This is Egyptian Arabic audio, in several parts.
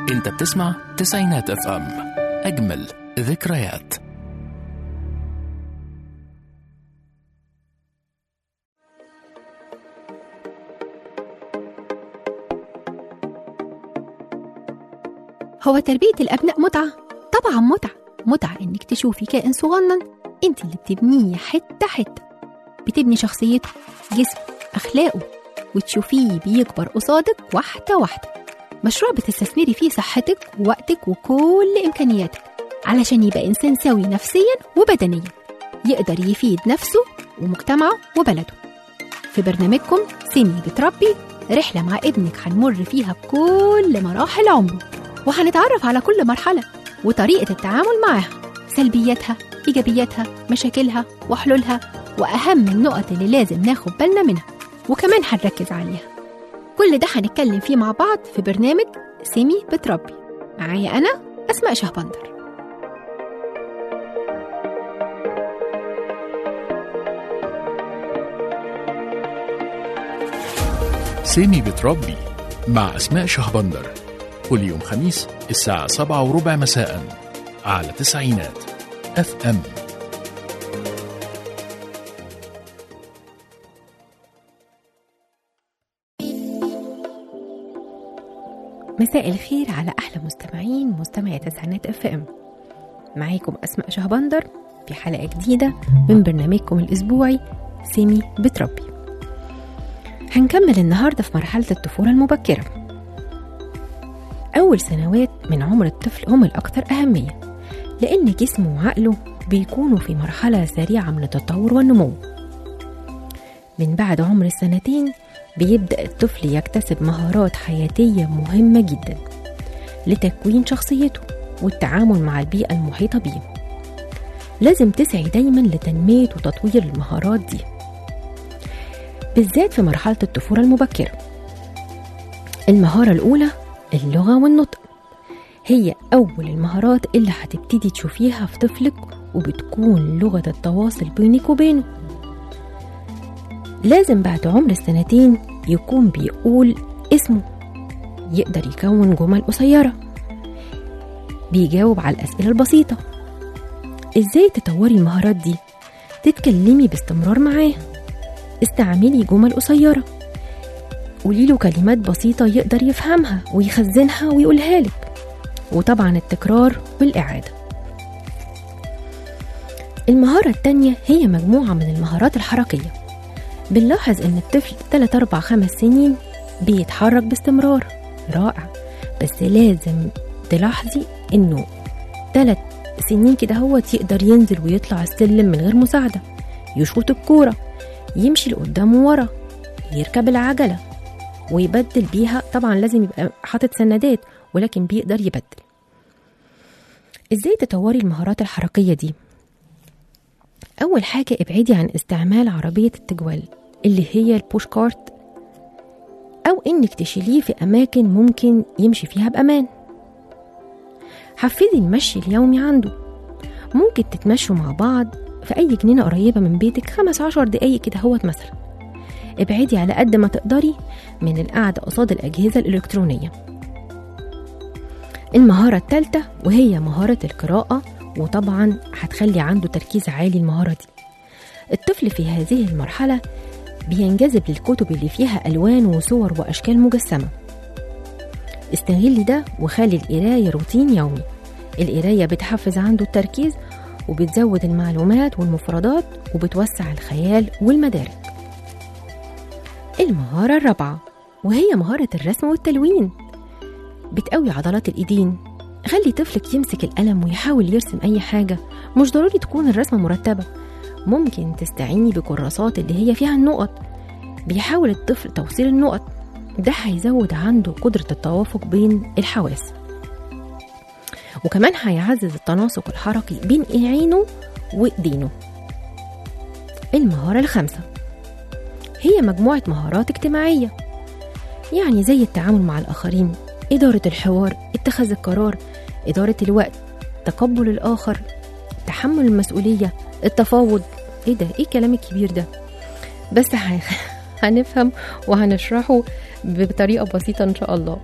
انت بتسمع تسعينات اف ام اجمل ذكريات هو تربية الأبناء متعة؟ طبعا متعة متعة إنك تشوفي كائن صغنن أنت اللي بتبنيه حتة حتة بتبني شخصيته جسمه أخلاقه وتشوفيه بيكبر قصادك واحدة واحدة مشروع بتستثمري فيه صحتك ووقتك وكل إمكانياتك علشان يبقى إنسان سوي نفسيا وبدنيا يقدر يفيد نفسه ومجتمعه وبلده في برنامجكم سيمي بتربي رحلة مع ابنك هنمر فيها بكل مراحل عمره وهنتعرف على كل مرحلة وطريقة التعامل معاها سلبياتها إيجابياتها مشاكلها وحلولها وأهم النقط اللي لازم ناخد بالنا منها وكمان هنركز عليها كل ده هنتكلم فيه مع بعض في برنامج سيمي بتربي معايا أنا أسماء شهبندر سيمي بتربي مع أسماء شهبندر كل يوم خميس الساعة سبعة وربع مساء على تسعينات اف ام مساء الخير على أحلى مستمعين مستمعي تسعينات اف ام معاكم أسماء شهبندر في حلقة جديدة من برنامجكم الأسبوعي سيمي بتربي هنكمل النهاردة في مرحلة الطفولة المبكرة أول سنوات من عمر الطفل هم الأكثر أهمية لأن جسمه وعقله بيكونوا في مرحلة سريعة من التطور والنمو من بعد عمر السنتين بيبدأ الطفل يكتسب مهارات حياتية مهمة جدا لتكوين شخصيته والتعامل مع البيئة المحيطة بيه لازم تسعي دايما لتنمية وتطوير المهارات دي بالذات في مرحلة الطفولة المبكرة المهارة الأولى اللغة والنطق هي أول المهارات اللي هتبتدي تشوفيها في طفلك وبتكون لغة التواصل بينك وبينه لازم بعد عمر السنتين يكون بيقول اسمه يقدر يكون جمل قصيرة بيجاوب على الأسئلة البسيطة ازاي تطوري المهارات دي تتكلمي باستمرار معاه استعملي جمل قصيرة قولي له كلمات بسيطة يقدر يفهمها ويخزنها ويقولها لك وطبعا التكرار والإعادة المهارة التانية هي مجموعة من المهارات الحركية بنلاحظ إن الطفل 3 4 5 سنين بيتحرك باستمرار رائع بس لازم تلاحظي إنه 3 سنين كده هو يقدر ينزل ويطلع السلم من غير مساعدة يشوط الكورة يمشي لقدام وورا يركب العجلة ويبدل بيها طبعا لازم يبقى حاطط سندات ولكن بيقدر يبدل ازاي تطوري المهارات الحركية دي أول حاجة ابعدي عن استعمال عربية التجوال اللي هي البوش كارت أو إنك تشيليه في أماكن ممكن يمشي فيها بأمان حفزي المشي اليومي عنده ممكن تتمشوا مع بعض في أي جنينة قريبة من بيتك خمس عشر دقايق كده هوت مثلا ابعدي على قد ما تقدري من القعدة قصاد الأجهزة الإلكترونية المهارة الثالثة وهي مهارة القراءة وطبعا هتخلي عنده تركيز عالي المهارة دي الطفل في هذه المرحلة بينجذب للكتب اللي فيها ألوان وصور وأشكال مجسمة استغلي ده وخلي القراية روتين يومي القراية بتحفز عنده التركيز وبتزود المعلومات والمفردات وبتوسع الخيال والمدارك المهارة الرابعة وهي مهارة الرسم والتلوين بتقوي عضلات الإيدين خلي طفلك يمسك القلم ويحاول يرسم أي حاجة مش ضروري تكون الرسمة مرتبة ممكن تستعيني بكراسات اللي هي فيها النقط بيحاول الطفل توصيل النقط ده هيزود عنده قدرة التوافق بين الحواس وكمان هيعزز التناسق الحركي بين عينه وإيدينه المهارة الخامسة هي مجموعة مهارات اجتماعية يعني زي التعامل مع الآخرين إدارة الحوار اتخاذ القرار إدارة الوقت تقبل الآخر تحمل المسؤولية التفاوض إيه ده إيه الكلام الكبير ده بس هنفهم وهنشرحه بطريقة بسيطة إن شاء الله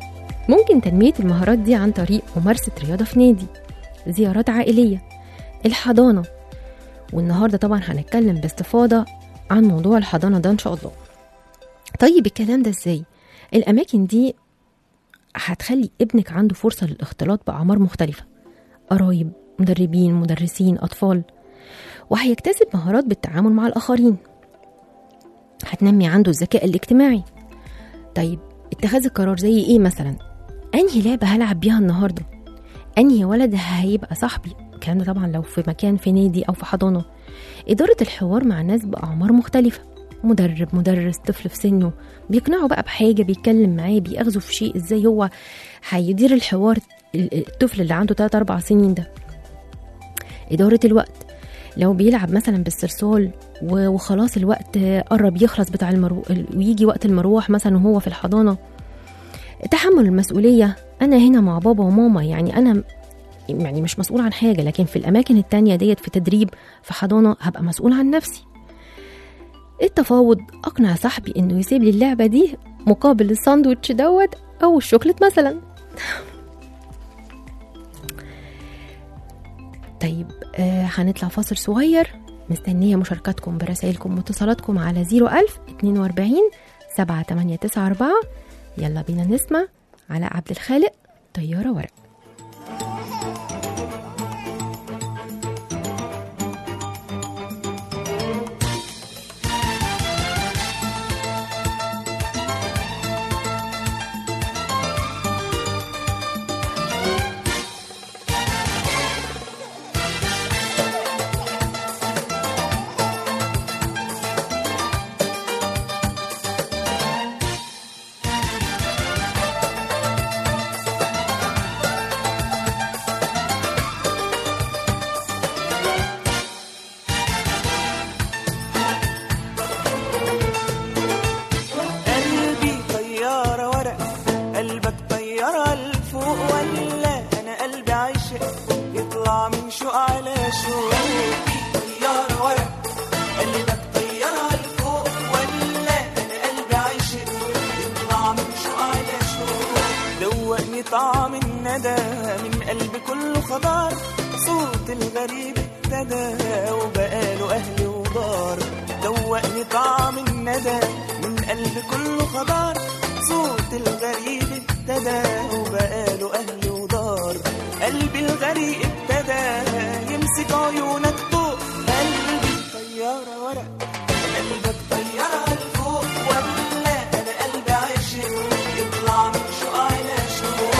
ممكن تنمية المهارات دي عن طريق ممارسة رياضة في نادي زيارات عائلية الحضانة والنهاردة طبعا هنتكلم باستفاضة عن موضوع الحضانة ده إن شاء الله طيب الكلام ده إزاي؟ الأماكن دي هتخلي ابنك عنده فرصة للاختلاط بأعمار مختلفة قرايب مدربين مدرسين أطفال وهيكتسب مهارات بالتعامل مع الآخرين هتنمي عنده الذكاء الاجتماعي طيب اتخاذ القرار زي ايه مثلا انهي لعبة هلعب بيها النهاردة انهي ولد هيبقى صاحبي الكلام ده طبعا لو في مكان في نادي او في حضانة إدارة الحوار مع ناس بأعمار مختلفة مدرب مدرس طفل في سنه بيقنعه بقى بحاجة بيتكلم معاه بيأخذه في شيء ازاي هو هيدير الحوار الطفل اللي عنده 3 4 سنين ده إدارة الوقت لو بيلعب مثلا بالصلصال و- وخلاص الوقت قرب يخلص بتاع المرو... ويجي وقت المروح مثلا وهو في الحضانة تحمل المسؤولية أنا هنا مع بابا وماما يعني أنا يعني مش مسؤول عن حاجة لكن في الأماكن التانية ديت في تدريب في حضانة هبقى مسؤول عن نفسي التفاوض أقنع صاحبي إنه يسيب لي اللعبة دي مقابل الساندوتش دوت أو الشوكليت مثلا طيب آه هنطلع فاصل صغير مستنية مشاركاتكم برسائلكم واتصالاتكم على 01000 42 7894 يلا بينا نسمع على عبد الخالق طيارة ورق قلبي طيارة ورق قلبك طيارة لفوق ولا أنا قلبي عاشق يطلع من شوق على شوق طيارة ورق قلبك طيارة لفوق ولا أنا قلبي عاشق يطلع من شوق على شوق دوقني طعم الندى من قلبي كله خضار صوت الغريب ابتدى وبقاله أهل ودار دوقني طعم الندى من قلبي كله خضار صوت الغريب ابتدى وبقاله أهل ودار قلبي الغريب ابتدى يمسك عيونك طوق قلبي طيارة ورق قلبك طيارة لفوق ولا أنا قلبي عاشق يطلع من شوق على شوق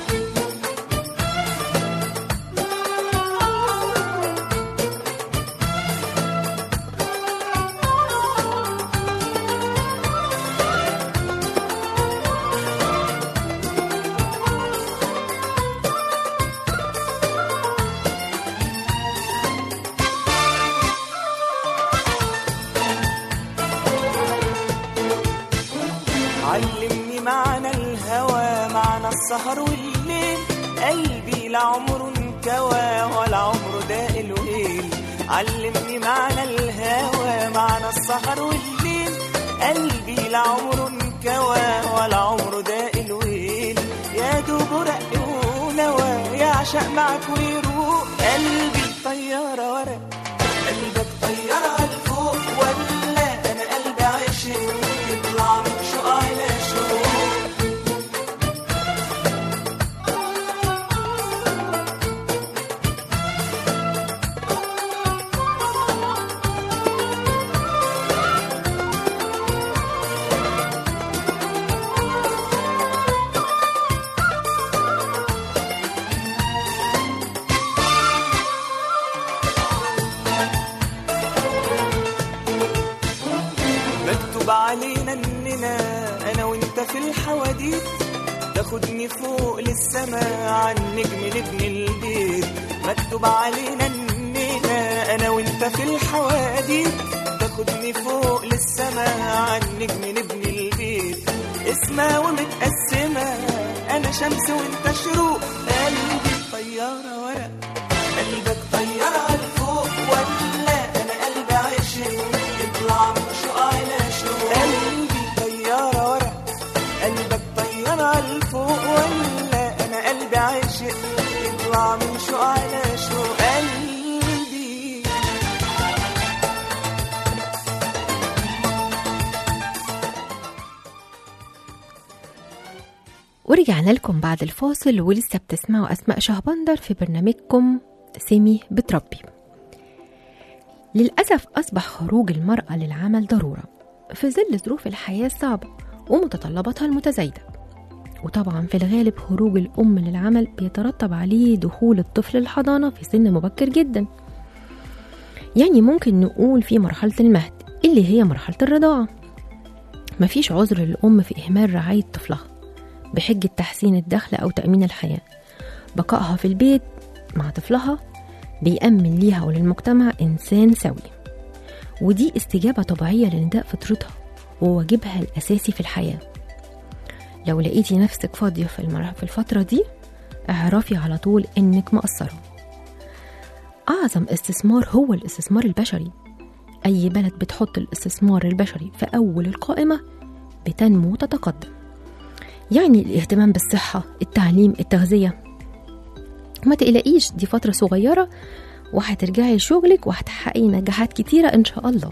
علمني معنى الهوى معنى السهر والليل قلبي لعمره انكوى ولا عمره داق الويل علمني معنى الهوى معنى السهر والليل قلبي لعمره انكوى ولا عمره داق الويل يا دوب رق ونوى يعشق معك ويروق قلبي طيارة ورق قلبك طيارة لفوق ولا أنا قلبي عاشق يطلع من شوق على شوق مكتوب علينا اننا انا وانت في الحواديت تاخدني فوق للسما عن نجم نبني البيت مكتوب علينا اننا انا وانت في الحواديت تاخدني فوق للسما عن نجم نبني البيت اسمها ومتقسمة انا شمس وانت شروق قلبي طيارة ورق قلبك طيارة لفوق ولا انا قلبي عاشق يطلع من شوق على شوق قلبي طيارة ورق قلبك طيارة لفوق ولا ورجعنا لكم بعد الفاصل ولسه بتسمعوا أسماء شهبندر في برنامجكم سيمي بتربي للأسف أصبح خروج المرأة للعمل ضرورة في ظل ظروف الحياة الصعبة ومتطلباتها المتزايدة وطبعا في الغالب خروج الأم للعمل بيترتب عليه دخول الطفل الحضانة في سن مبكر جدا يعني ممكن نقول في مرحلة المهد اللي هي مرحلة الرضاعة مفيش عذر للأم في إهمال رعاية طفلها بحجة تحسين الدخل أو تأمين الحياة بقائها في البيت مع طفلها بيأمن ليها وللمجتمع إنسان سوي ودي استجابة طبيعية لنداء فطرتها وواجبها الأساسي في الحياة لو لقيتي نفسك فاضية في, المرح في الفترة دي اعرفي على طول إنك مقصرة أعظم استثمار هو الاستثمار البشري أي بلد بتحط الاستثمار البشري في أول القائمة بتنمو وتتقدم يعني الاهتمام بالصحة التعليم التغذية ما تقلقيش دي فترة صغيرة وهترجعي لشغلك وهتحققي نجاحات كتيرة إن شاء الله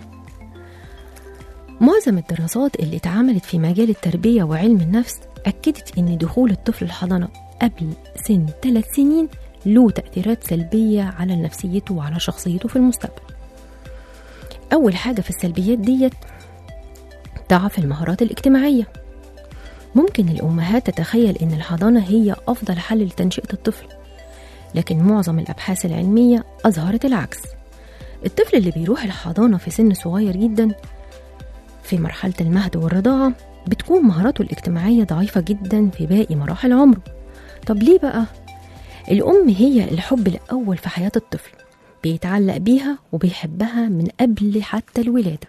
معظم الدراسات اللي اتعملت في مجال التربية وعلم النفس أكدت إن دخول الطفل الحضانة قبل سن ثلاث سنين له تأثيرات سلبية على نفسيته وعلى شخصيته في المستقبل أول حاجة في السلبيات ديت ضعف المهارات الاجتماعية ممكن الأمهات تتخيل إن الحضانة هي أفضل حل لتنشئة الطفل لكن معظم الأبحاث العلمية أظهرت العكس الطفل اللي بيروح الحضانة في سن صغير جدا في مرحلة المهد والرضاعة بتكون مهاراته الاجتماعية ضعيفة جدا في باقي مراحل عمره طب ليه بقى؟ الأم هي الحب الأول في حياة الطفل بيتعلق بيها وبيحبها من قبل حتى الولادة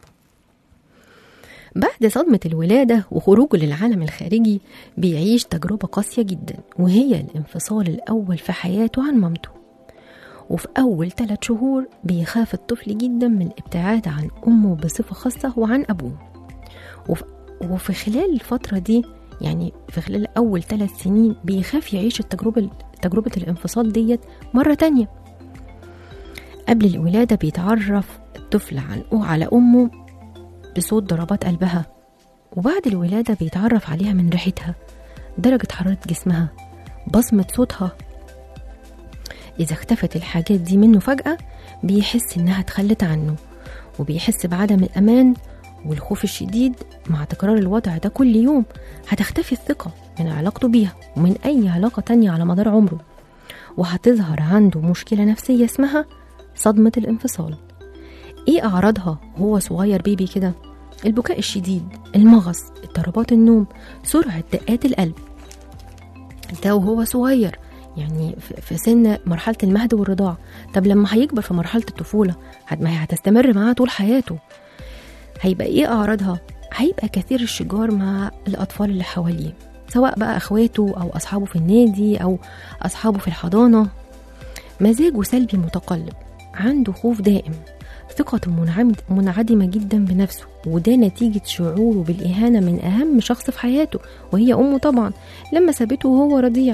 بعد صدمة الولادة وخروجه للعالم الخارجي بيعيش تجربة قاسية جدا وهي الانفصال الأول في حياته عن مامته وفي أول ثلاث شهور بيخاف الطفل جدا من الابتعاد عن أمه بصفة خاصة وعن أبوه وفي, وفي خلال الفترة دي يعني في خلال أول ثلاث سنين بيخاف يعيش التجربة تجربة الانفصال ديت مرة تانية قبل الولادة بيتعرف الطفل عن على أمه بصوت ضربات قلبها وبعد الولادة بيتعرف عليها من ريحتها درجة حرارة جسمها بصمة صوتها إذا اختفت الحاجات دي منه فجأة بيحس إنها اتخلت عنه وبيحس بعدم الأمان والخوف الشديد مع تكرار الوضع ده كل يوم هتختفي الثقة من علاقته بيها ومن أي علاقة تانية على مدار عمره وهتظهر عنده مشكلة نفسية اسمها صدمة الانفصال ايه أعراضها وهو صغير بيبي كده البكاء الشديد المغص اضطرابات النوم سرعة دقات القلب ده وهو صغير يعني في سن مرحلة المهد والرضاعة طب لما هيكبر في مرحلة الطفولة ما هي هتستمر معاه طول حياته هيبقى ايه أعراضها هيبقى كثير الشجار مع الأطفال اللي حواليه سواء بقى أخواته أو أصحابه في النادي أو أصحابه في الحضانة مزاجه سلبي متقلب عنده خوف دائم ثقته منعدمة جدا بنفسه وده نتيجة شعوره بالإهانة من أهم شخص في حياته وهي أمه طبعا لما سابته وهو رضيع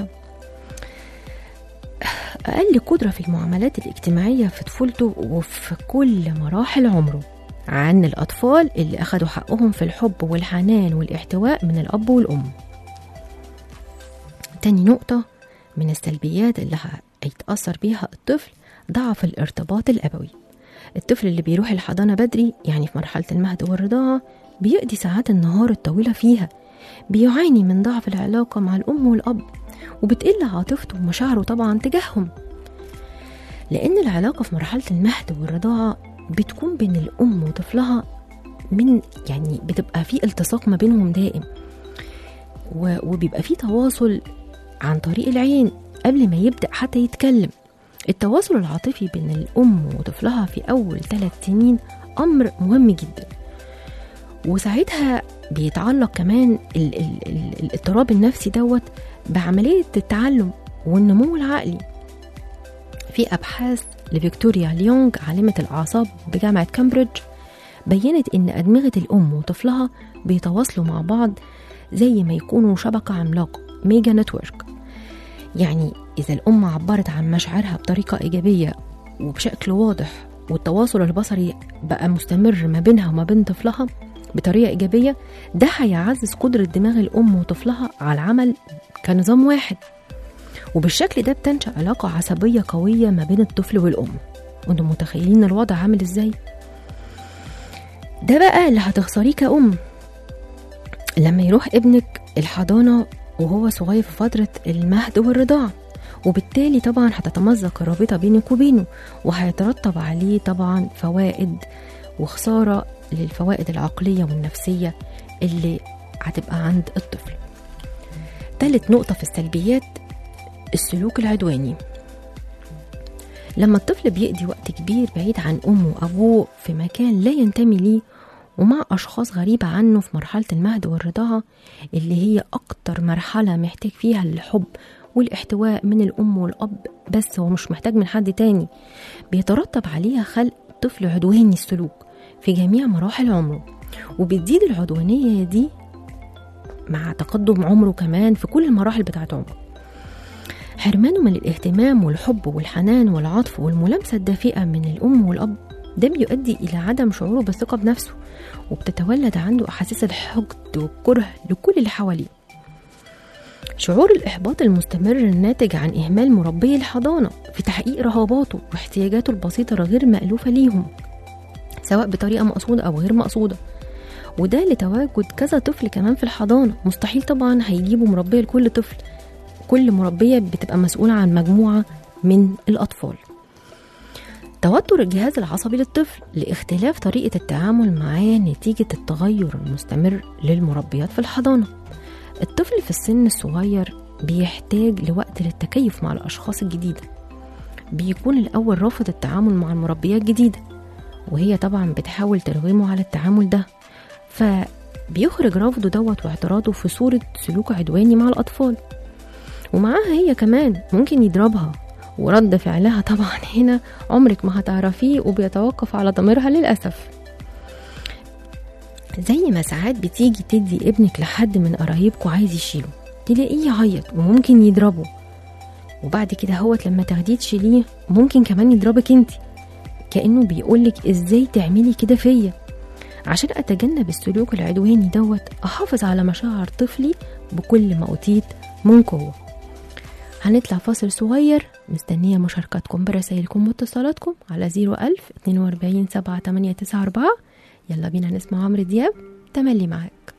أقل قدرة في المعاملات الاجتماعية في طفولته وفي كل مراحل عمره عن الأطفال اللي أخدوا حقهم في الحب والحنان والاحتواء من الأب والأم تاني نقطة من السلبيات اللي هيتأثر بيها الطفل ضعف الارتباط الأبوي الطفل اللي بيروح الحضانة بدري يعني في مرحلة المهد والرضاعة بيقضي ساعات النهار الطويلة فيها بيعاني من ضعف العلاقة مع الأم والأب وبتقل عاطفته ومشاعره طبعا تجاههم لأن العلاقة في مرحلة المهد والرضاعة بتكون بين الأم وطفلها من يعني بتبقى في التصاق ما بينهم دائم وبيبقى في تواصل عن طريق العين قبل ما يبدأ حتى يتكلم التواصل العاطفي بين الأم وطفلها في أول ثلاث سنين أمر مهم جدا وساعتها بيتعلق كمان ال ال ال الاضطراب النفسي دوت بعملية التعلم والنمو العقلي في أبحاث لفيكتوريا ليونغ عالمة الأعصاب بجامعة كامبريدج بينت إن أدمغة الأم وطفلها بيتواصلوا مع بعض زي ما يكونوا شبكة عملاقة ميجا نتورك يعني إذا الأم عبرت عن مشاعرها بطريقة إيجابية وبشكل واضح والتواصل البصري بقى مستمر ما بينها وما بين طفلها بطريقة إيجابية ده هيعزز قدرة دماغ الأم وطفلها على العمل كنظام واحد وبالشكل ده بتنشأ علاقة عصبية قوية ما بين الطفل والأم وانتم متخيلين الوضع عامل ازاي ده بقى اللي هتخسريه كأم لما يروح ابنك الحضانة وهو صغير في فترة المهد والرضاعة وبالتالي طبعا هتتمزق الرابطة بينك وبينه وهيترتب عليه طبعا فوائد وخسارة للفوائد العقلية والنفسية اللي هتبقى عند الطفل تالت نقطة في السلبيات السلوك العدواني لما الطفل بيقضي وقت كبير بعيد عن أمه وأبوه في مكان لا ينتمي ليه ومع أشخاص غريبة عنه في مرحلة المهد والرضاعة اللي هي أكتر مرحلة محتاج فيها الحب والاحتواء من الأم والأب بس هو مش محتاج من حد تاني بيترتب عليها خلق طفل عدواني السلوك في جميع مراحل عمره وبتزيد العدوانية دي مع تقدم عمره كمان في كل المراحل بتاعت عمره حرمانه من الاهتمام والحب والحنان والعطف والملامسة الدافئة من الأم والأب ده بيؤدي إلى عدم شعوره بالثقة بنفسه وبتتولد عنده أحاسيس الحقد والكره لكل اللي حواليه شعور الإحباط المستمر الناتج عن إهمال مربي الحضانة في تحقيق رغباته واحتياجاته البسيطة الغير مألوفة ليهم سواء بطريقة مقصودة أو غير مقصودة وده لتواجد كذا طفل كمان في الحضانة مستحيل طبعا هيجيبوا مربية لكل طفل كل مربية بتبقى مسؤولة عن مجموعة من الأطفال توتر الجهاز العصبي للطفل لاختلاف طريقة التعامل معاه نتيجة التغير المستمر للمربيات في الحضانة الطفل في السن الصغير بيحتاج لوقت للتكيف مع الأشخاص الجديدة بيكون الأول رافض التعامل مع المربيات الجديدة وهي طبعا بتحاول ترغمه على التعامل ده فبيخرج رفضه دوت واعتراضه في صورة سلوك عدواني مع الأطفال ومعاها هي كمان ممكن يضربها ورد فعلها طبعا هنا عمرك ما هتعرفيه وبيتوقف على ضميرها للأسف زي ما ساعات بتيجي تدي ابنك لحد من قرايبكوا عايز يشيله تلاقيه يعيط وممكن يضربه وبعد كده هوت لما تاخديه تشيليه ممكن كمان يضربك انت كأنه بيقولك ازاي تعملي كده فيا عشان أتجنب السلوك العدواني دوت أحافظ على مشاعر طفلي بكل ما أوتيت من قوة هنطلع فاصل صغير مستنية مشاركاتكم برسائلكم واتصالاتكم على 01000 42 7 8 9 4 يلا بينا نسمع عمرو دياب تملي معاك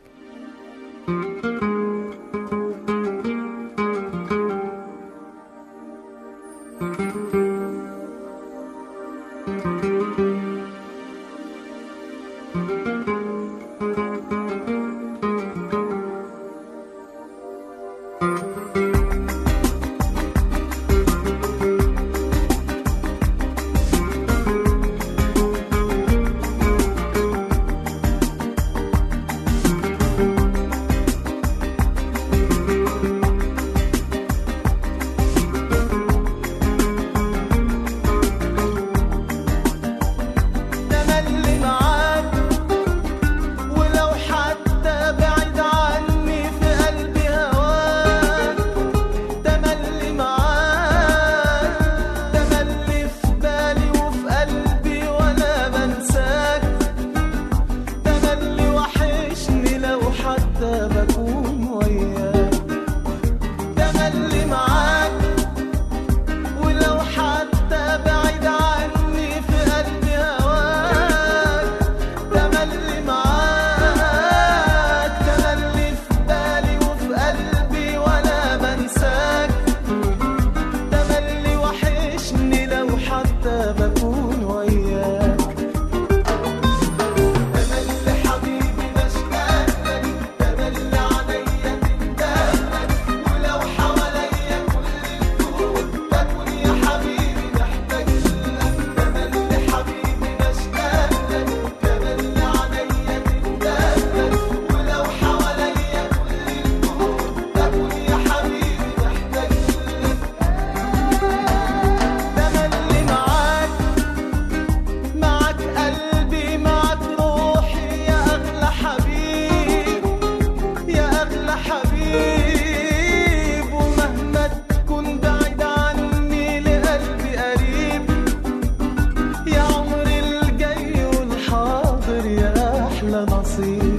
تملي معاك ولو حتى بعيد عني في قلبي هواك تملي معاك تملي في بالي وفي قلبي ولا بنساك تملي وحشني لو حتى بكون وياك تملي معاك ولو حتى بعيد عني في قلبي هواك تملي معاك تملي في بالي وفي قلبي ولا بنساك تملي وحشني لو حتى بكون وياك تملي حبيبي بشتاق لك تملي عليا تندهلك ولو حواليا كل الكون بكون يا حبيبي محتاج لك تملي حبيبي بشتاق لك تملي عليا تندهلك ولو حواليا كل الكون بكون يا حبيبي محتاج لك تملي معاك معك قلبي معك روحي يا أغلى حبيب يا أغلى حبيب ومهما تكون بعيد عني لقلبي قريب يا عمري الجاي والحاضر يا أحلى نصيب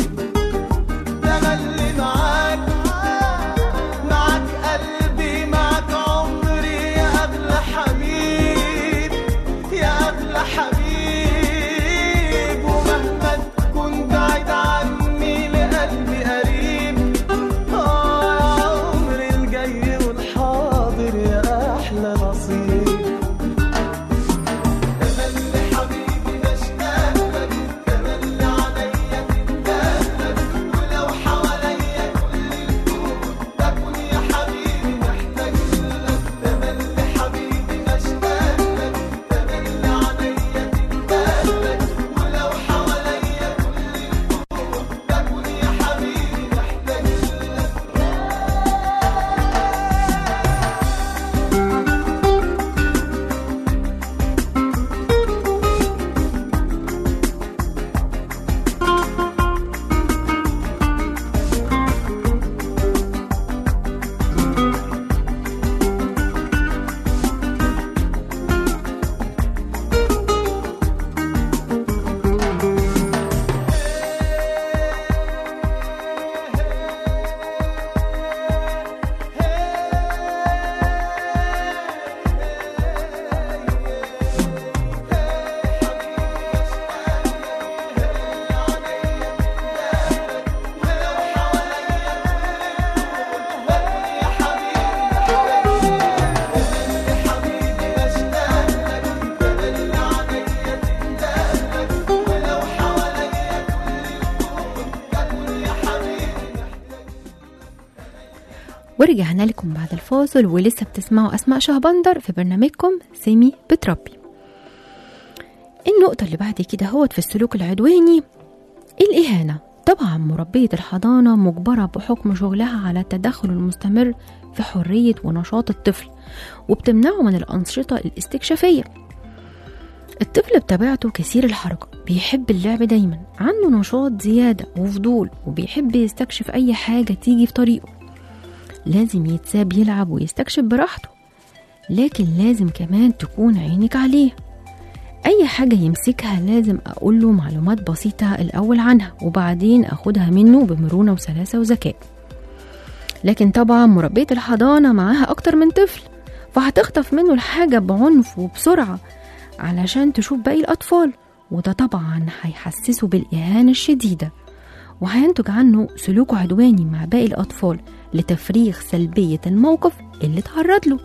ورجعنا لكم بعد الفاصل ولسه بتسمعوا أسماء شهبندر في برنامجكم سيمي بتربي النقطة اللي بعد كده هوت في السلوك العدواني الإهانة طبعا مربية الحضانة مجبرة بحكم شغلها على التدخل المستمر في حرية ونشاط الطفل وبتمنعه من الأنشطة الاستكشافية الطفل بطبيعته كثير الحركة بيحب اللعب دايما عنده نشاط زيادة وفضول وبيحب يستكشف أي حاجة تيجي في طريقه لازم يتساب يلعب ويستكشف براحته لكن لازم كمان تكون عينك عليه أي حاجة يمسكها لازم أقول له معلومات بسيطة الأول عنها وبعدين أخدها منه بمرونة وسلاسة وذكاء لكن طبعا مربية الحضانة معاها أكتر من طفل فهتخطف منه الحاجة بعنف وبسرعة علشان تشوف باقي الأطفال وده طبعا هيحسسه بالإهانة الشديدة وهينتج عنه سلوك عدواني مع باقي الأطفال لتفريغ سلبية الموقف اللي تعرض له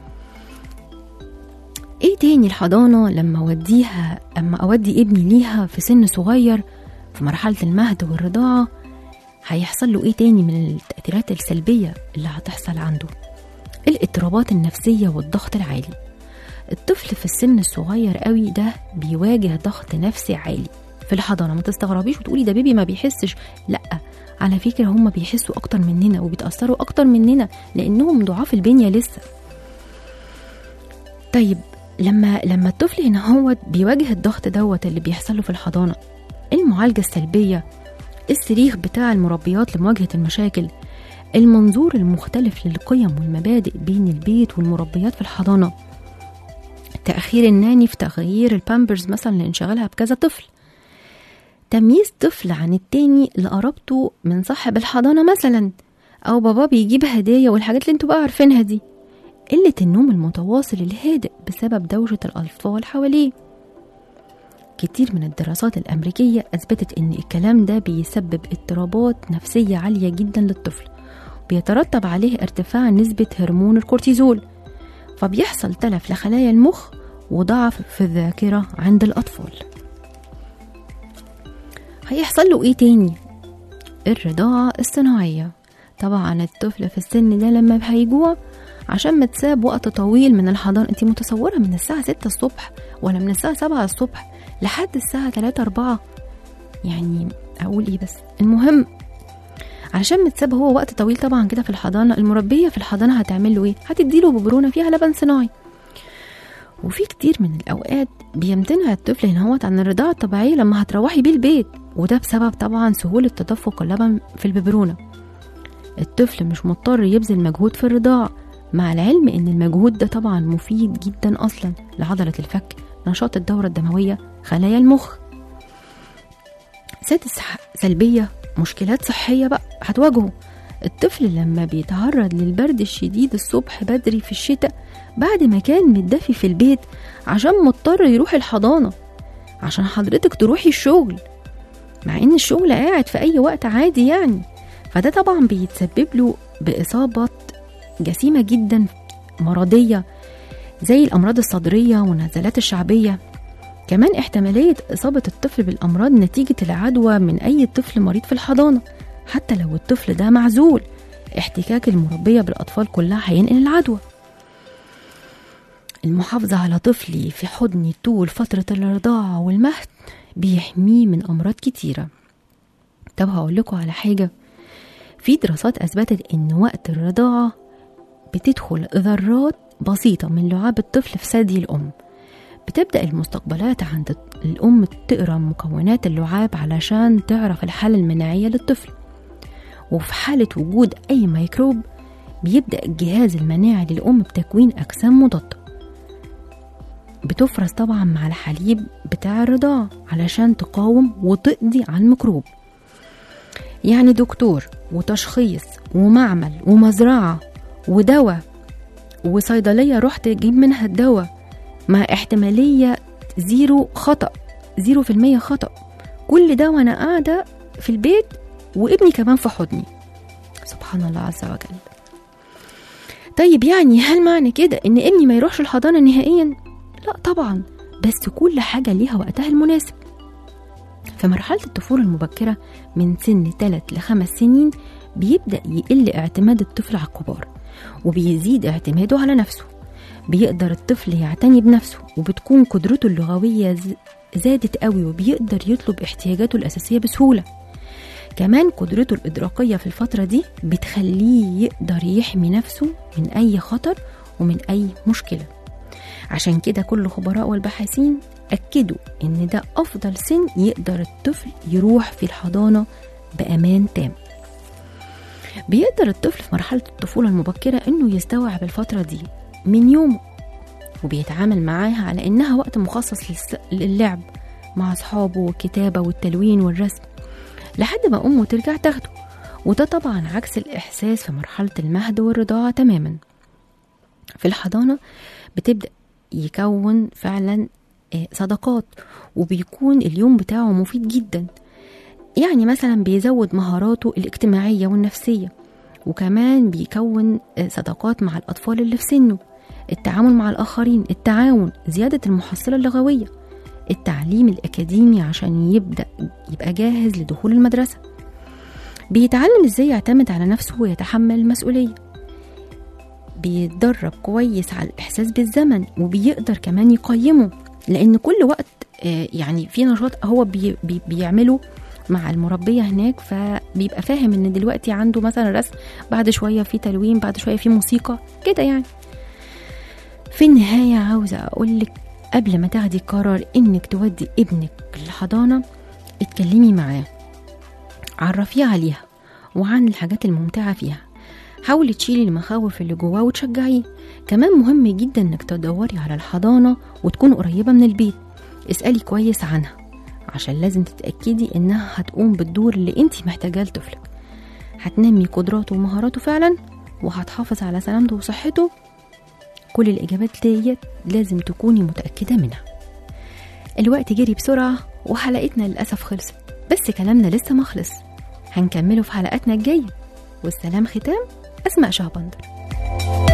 ايه تاني الحضانة لما اوديها اما اودي ابني ليها في سن صغير في مرحلة المهد والرضاعة هيحصل له ايه تاني من التأثيرات السلبية اللي هتحصل عنده الاضطرابات النفسية والضغط العالي الطفل في السن الصغير قوي ده بيواجه ضغط نفسي عالي في الحضانة ما تستغربيش وتقولي ده بيبي ما بيحسش لا على فكرة هم بيحسوا أكتر مننا وبيتأثروا أكتر مننا لأنهم ضعاف البنية لسه طيب لما لما الطفل هنا هو بيواجه الضغط دوت اللي بيحصل له في الحضانة المعالجة السلبية الصريخ بتاع المربيات لمواجهة المشاكل المنظور المختلف للقيم والمبادئ بين البيت والمربيات في الحضانة تأخير الناني في تغيير البامبرز مثلا لانشغالها بكذا طفل تمييز طفل عن التاني لقرابته من صاحب الحضانة مثلا أو بابا بيجيب هدايا والحاجات اللي انتوا بقى عارفينها دي قلة النوم المتواصل الهادئ بسبب دوشة الأطفال حواليه كتير من الدراسات الأمريكية أثبتت إن الكلام ده بيسبب اضطرابات نفسية عالية جدا للطفل بيترتب عليه ارتفاع نسبة هرمون الكورتيزول فبيحصل تلف لخلايا المخ وضعف في الذاكرة عند الأطفال هيحصل له إيه تاني؟ الرضاعة الصناعية طبعا الطفل في السن ده لما هيجوع عشان متساب وقت طويل من الحضانة انت متصورة من الساعة 6 الصبح ولا من الساعة 7 الصبح لحد الساعة 3 4 يعني أقول إيه بس المهم علشان متساب هو وقت طويل طبعا كده في الحضانة المربية في الحضانة هتعمل له إيه؟ هتديله ببرونة فيها لبن صناعي وفي كتير من الأوقات بيمتنع الطفل هنا هو عن الرضاعة الطبيعية لما هتروحي بيه البيت وده بسبب طبعا سهولة تدفق اللبن في الببرونة الطفل مش مضطر يبذل مجهود في الرضاعة مع العلم ان المجهود ده طبعا مفيد جدا اصلا لعضلة الفك نشاط الدورة الدموية خلايا المخ سادس سلبية مشكلات صحية بقى هتواجهه الطفل لما بيتعرض للبرد الشديد الصبح بدري في الشتاء بعد ما كان متدفي في البيت عشان مضطر يروح الحضانة عشان حضرتك تروحي الشغل مع ان الشغل قاعد في اي وقت عادي يعني فده طبعا بيتسبب له بإصابات جسيمة جدا مرضية زي الأمراض الصدرية والنزلات الشعبية كمان احتمالية إصابة الطفل بالأمراض نتيجة العدوى من أي طفل مريض في الحضانة حتى لو الطفل ده معزول احتكاك المربية بالأطفال كلها هينقل العدوى المحافظة على طفلي في حضني طول فترة الرضاعة والمهد بيحميه من أمراض كتيرة طب هقول لكم على حاجة في دراسات أثبتت إن وقت الرضاعة بتدخل ذرات بسيطة من لعاب الطفل في ثدي الأم بتبدأ المستقبلات عند الأم تقرأ مكونات اللعاب علشان تعرف الحالة المناعية للطفل وفي حالة وجود أي ميكروب بيبدأ الجهاز المناعي للأم بتكوين أجسام مضادة بتفرز طبعا مع الحليب بتاع الرضاعة علشان تقاوم وتقضي على الميكروب يعني دكتور وتشخيص ومعمل ومزرعة ودواء وصيدلية رحت أجيب منها الدواء مع احتمالية زيرو خطأ زيرو في المية خطأ كل ده وأنا قاعدة في البيت وابني كمان في حضني سبحان الله عز وجل طيب يعني هل معنى كده ان ابني ما يروحش الحضانة نهائيا لا طبعا بس كل حاجة ليها وقتها المناسب في مرحلة الطفولة المبكرة من سن 3 ل 5 سنين بيبدأ يقل اعتماد الطفل على الكبار وبيزيد اعتماده على نفسه بيقدر الطفل يعتني بنفسه وبتكون قدرته اللغوية ز- زادت قوي وبيقدر يطلب احتياجاته الأساسية بسهولة كمان قدرته الإدراكية في الفترة دي بتخليه يقدر يحمي نفسه من أي خطر ومن أي مشكلة عشان كده كل خبراء والباحثين أكدوا إن ده أفضل سن يقدر الطفل يروح في الحضانة بأمان تام بيقدر الطفل في مرحلة الطفولة المبكرة إنه يستوعب الفترة دي من يومه وبيتعامل معاها على إنها وقت مخصص للس- للعب مع أصحابه والكتابة والتلوين والرسم لحد ما أمه ترجع تاخده وده طبعا عكس الإحساس في مرحلة المهد والرضاعة تماما في الحضانة بتبدأ يكون فعلا آه، صداقات وبيكون اليوم بتاعه مفيد جدا يعني مثلا بيزود مهاراته الاجتماعية والنفسية وكمان بيكون آه، صداقات مع الأطفال اللي في سنه التعامل مع الآخرين التعاون زيادة المحصلة اللغوية التعليم الأكاديمي عشان يبدأ يبقى جاهز لدخول المدرسة بيتعلم ازاي يعتمد على نفسه ويتحمل المسؤولية بيتدرب كويس على الإحساس بالزمن وبيقدر كمان يقيمه لأن كل وقت آه، يعني في نشاط هو بي بي بيعمله مع المربية هناك فبيبقى فاهم ان دلوقتي عنده مثلا رسم بعد شوية في تلوين بعد شوية في موسيقى كده يعني في النهاية عاوزة أقولك قبل ما تاخدي قرار إنك تودي ابنك الحضانة اتكلمي معاه عرفيه عليها وعن الحاجات الممتعة فيها حاولي تشيلي المخاوف اللي جواه وتشجعيه كمان مهم جدا انك تدوري على الحضانة وتكون قريبة من البيت اسألي كويس عنها عشان لازم تتأكدي انها هتقوم بالدور اللي انت محتاجاه لطفلك هتنمي قدراته ومهاراته فعلا وهتحافظ على سلامته وصحته كل الإجابات ديت لازم تكوني متأكدة منها الوقت جري بسرعة وحلقتنا للأسف خلصت بس كلامنا لسه ما خلص هنكمله في حلقاتنا الجاية والسلام ختام أسماء شهبندر